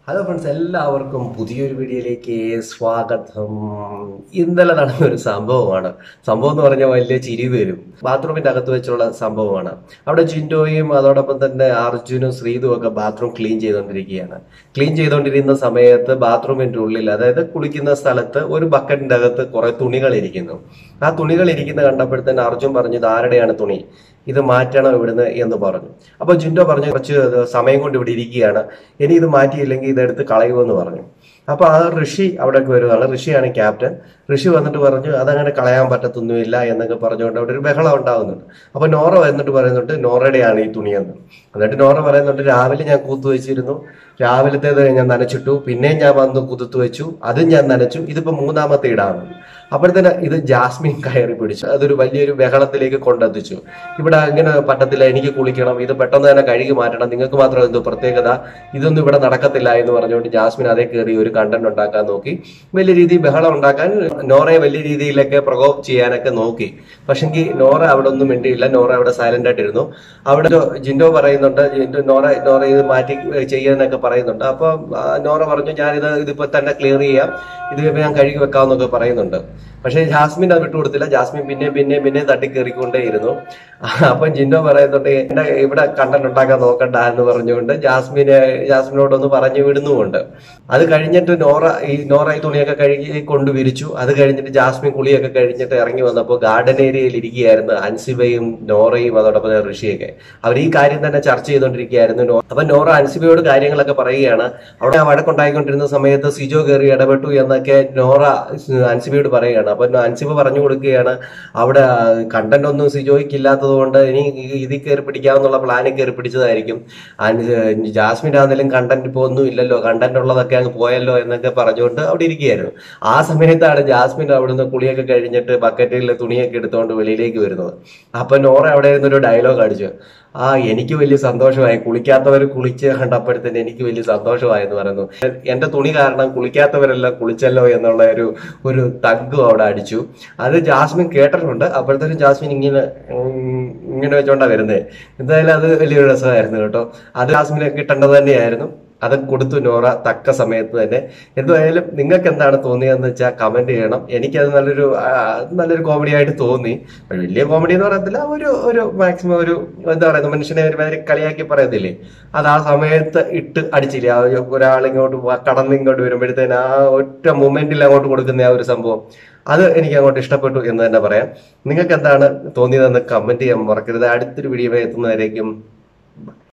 hello friends എല്ലാവർക്കും പുതിയൊരു വീഡിയോയിലേക്ക് സ്വാഗതം ഇന്നലെ നടന്ന ഒരു സംഭവമാണ് സംഭവം എന്ന് പറഞ്ഞാൽ വലിയ ചിരി വരും ബാത്റൂമിന്റെ അകത്ത് വെച്ചുള്ള സംഭവമാണ് അവിടെ ജിൻഡോയും അതോടൊപ്പം തന്നെ അർജുനും ശ്രീതും ഒക്കെ ബാത്റൂം ക്ലീൻ ചെയ്തുകൊണ്ടിരിക്കുകയാണ് ക്ലീൻ ചെയ്തുകൊണ്ടിരുന്ന സമയത്ത് ബാത്റൂമിന്റെ ഉള്ളിൽ അതായത് കുളിക്കുന്ന സ്ഥലത്ത് ഒരു ബക്കറ്റിന്റെ അകത്ത് കുറെ തുണികൾ ഇരിക്കുന്നു ആ തുണികൾ ഇരിക്കുന്ന കണ്ടപ്പോഴത്തേന് അർജുൻ പറഞ്ഞു ഇത് ആരുടെയാണ് തുണി ഇത് മാറ്റണം ഇവിടുന്ന് എന്ന് പറഞ്ഞു അപ്പൊ ജിൻഡോ പറഞ്ഞു കുറച്ച് സമയം കൊണ്ട് ഇവിടെ ഇരിക്കുകയാണ് ഇനി ഇത് മാറ്റിയില്ലെങ്കിൽ ഇതെടുത്ത് കളയുമെന്ന് പറഞ്ഞു അപ്പൊ ആ ഋഷി അവിടേക്ക് വരുവാണ് ഋഷിയാണ് ക്യാപ്റ്റൻ ഋഷി വന്നിട്ട് പറഞ്ഞു അതങ്ങനെ കളയാൻ പറ്റത്തൊന്നുമില്ല എന്നൊക്കെ പറഞ്ഞുകൊണ്ട് അവിടെ ഒരു ബഹളം ഉണ്ടാകുന്നുണ്ട് അപ്പൊ നോറ വന്നിട്ട് പറയുന്നുണ്ട് നോറയുടെയാണ് ഈ തുണിയെന്ന് എന്നിട്ട് നോറ പറയുന്നുണ്ട് രാവിലെ ഞാൻ കൂത്തു വെച്ചിരുന്നു രാവിലത്തേത് ഞാൻ നനച്ചിട്ടു പിന്നെയും ഞാൻ വന്ന് കുതിർത്തു വെച്ചു അതും ഞാൻ നനച്ചു ഇതിപ്പോ മൂന്നാമത്തെ ഇടാണ് അപ്പോഴത്തേന് ഇത് ജാസ്മിൻ കയറി പിടിച്ചു അതൊരു വലിയൊരു ബഹളത്തിലേക്ക് കൊണ്ടെത്തിച്ചു ഇവിടെ അങ്ങനെ പറ്റത്തില്ല എനിക്ക് കുളിക്കണം ഇത് പെട്ടെന്ന് തന്നെ കഴുകി മാറ്റണം നിങ്ങൾക്ക് മാത്രം എന്തോ പ്രത്യേകത ഇതൊന്നും ഇവിടെ നടക്കത്തില്ല എന്ന് പറഞ്ഞുകൊണ്ട് ജാസ്മിൻ അതേ കയറി ഒരു കണ്ടന്റ് ഉണ്ടാക്കാൻ നോക്കി വലിയ രീതിയിൽ ബഹളം ഉണ്ടാക്കാൻ നോറയെ വലിയ രീതിയിലൊക്കെ പ്രകോപ് ചെയ്യാനൊക്കെ നോക്കി പക്ഷെങ്കിൽ നോറ അവിടെ ഒന്നും മിണ്ടിയില്ല നോറ അവിടെ സൈലന്റ് ആയിട്ടിരുന്നു അവിടെ ജിൻഡോ പറയുന്നുണ്ട് ജിൻഡോ നോറ നോറ ഇത് മാറ്റി ചെയ്യാനൊക്കെ പറയുന്നുണ്ട് അപ്പൊ ആ, നോറ പറഞ്ഞു ഞാനിത് ഇതിപ്പോ തന്നെ ക്ലിയർ ചെയ്യാം ഇത് ഇപ്പൊ ഞാൻ കഴുകി വെക്കാമെന്നൊക്കെ പറയുന്നുണ്ട് പക്ഷേ ജാസ്മിൻ അത് വിട്ടുകൊടുത്തില്ല ജാസ്മിൻ പിന്നെ പിന്നെ പിന്നെ തട്ടി കയറിക്കൊണ്ടേയിരുന്നു അപ്പം ജിൻഡോ പറയുന്നുണ്ട് എന്നെ ഇവിടെ കണ്ടന്റ് ഉണ്ടാക്കാൻ നോക്കണ്ട എന്ന് പറഞ്ഞുകൊണ്ട് ജാസ്മിനെ ജാസ്മിനോടൊന്ന് പറഞ്ഞു വിടുന്നുമുണ്ട് അത് കഴിഞ്ഞിട്ട് നോറ ഈ നോറ ഈ തുണിയൊക്കെ കഴുകി കൊണ്ട് വിരിച്ചു അത് കഴിഞ്ഞിട്ട് ജാസ്മിൻ കുളിയൊക്കെ കഴിഞ്ഞിട്ട് ഇറങ്ങി വന്നപ്പോൾ ഗാർഡൻ ഏരിയയിൽ ഇരിക്കുകയായിരുന്നു അൻസിബയും നോറയും അതോടൊപ്പം തന്നെ ഋഷിയൊക്കെ അവർ ഈ കാര്യം തന്നെ ചർച്ച ചെയ്തുകൊണ്ടിരിക്കുകയായിരുന്നു നോ- അപ്പൊ നോറ അൻസിബയോട് കാര്യങ്ങളൊക്കെ പറയുകയാണ് അവിടെ വഴക്കുണ്ടായിക്കൊണ്ടിരുന്ന സമയത്ത് സിജോ കയറി ഇടപെട്ടു എന്നൊക്കെ നോറ അൻസിബയോട് പറയുകയാണ് അപ്പൊ അൻസിബ പറഞ്ഞു കൊടുക്കുകയാണ് അവിടെ കണ്ടന്റ് ഒന്നും സിജോയ്ക്ക് ഇല്ലാത്തത് കൊണ്ട് ഇനി ഇതിൽ കയറി പിടിക്കാമെന്നുള്ള പ്ലാനിൽ കയറി പിടിച്ചതായിരിക്കും അൻ- ജാസ്മിൻ ആണെങ്കിലും കണ്ടന്റ് ഇപ്പൊ ഒന്നും ഇല്ലല്ലോ കണ്ടന്റ് ഉള്ളതൊക്കെ അങ്ങ് പോയല്ലോ എന്നൊക്കെ പറഞ്ഞുകൊണ്ട് അവിടെ ഇരിക്കുകയായിരുന്നു ആ സമയത്താണ് ജാസ്മിൻ അവിടുന്ന് കുളിയൊക്കെ കഴിഞ്ഞിട്ട് ബക്കറ്റിൽ തുണിയൊക്കെ എടുത്തുകൊണ്ട് വെളിയിലേക്ക് വരുന്നത് അപ്പൊ നോറ അവിടെ ഇരുന്നൊരു ഡയലോഗ് അടിച്ചു ആ എനിക്ക് വലിയ സന്തോഷമായി കുളിക്കാത്തവർ കുളിച്ച് കണ്ടപ്പോഴത്തേന് എനിക്ക് വലിയ സന്തോഷമായി എന്ന് പറയുന്നു എന്റെ തുണി കാരണം കുളിക്കാത്തവരെല്ലാം കുളിച്ചല്ലോ എന്നുള്ള ഒരു ഒരു തഗ്ഗും അവിടെ അടിച്ചു അത് ജാസ്മിൻ കേട്ടിട്ടുണ്ട് അപ്പോഴത്തേനും ജാസ്മിൻ ഇങ്ങനെ ഉം, ഇങ്ങനെ വെച്ചോണ്ടാ വരുന്നത് എന്തായാലും അത് വലിയൊരു രസമായിരുന്നു കേട്ടോ അത് ജാസ്മിന് കിട്ടേണ്ടത് തന്നെയായിരുന്നു അത് കൊടുത്തു നോറ തക്ക സമയത്ത് തന്നെ എന്തായാലും നിങ്ങൾക്ക് എന്താണ് തോന്നിയതെന്ന് വെച്ചാൽ കമന്റ് ചെയ്യണം എനിക്കത് നല്ലൊരു ആ, നല്ലൊരു കോമഡി ആയിട്ട് തോന്നി വലിയ കോമഡി എന്ന് പറയത്തില്ല ഒരു ഒരു മാക്സിമം ഒരു എന്താ പറയുക മനുഷ്യനെ ഒരുമാതിരി കളിയാക്കി പറയത്തില്ലേ അത് ആ സമയത്ത് ഇട്ട് അടിച്ചില്ലേ ആ ഒരു ഒരാളിങ്ങോട്ട് വ- കടന്നിങ്ങോട്ട് വരുമ്പോഴത്തേന് ആ ഒറ്റ മൊമെന്റിൽ അങ്ങോട്ട് കൊടുക്കുന്ന ആ ഒരു സംഭവം അത് എനിക്ക് അങ്ങോട്ട് ഇഷ്ടപ്പെട്ടു എന്ന് തന്നെ പറയാം നിങ്ങൾക്ക് എന്താണ് തോന്നിയതെന്ന് കമന്റ് ചെയ്യാൻ മറക്കരുത് അടുത്തൊരു വീഡിയോ എത്തുന്നവരേക്കും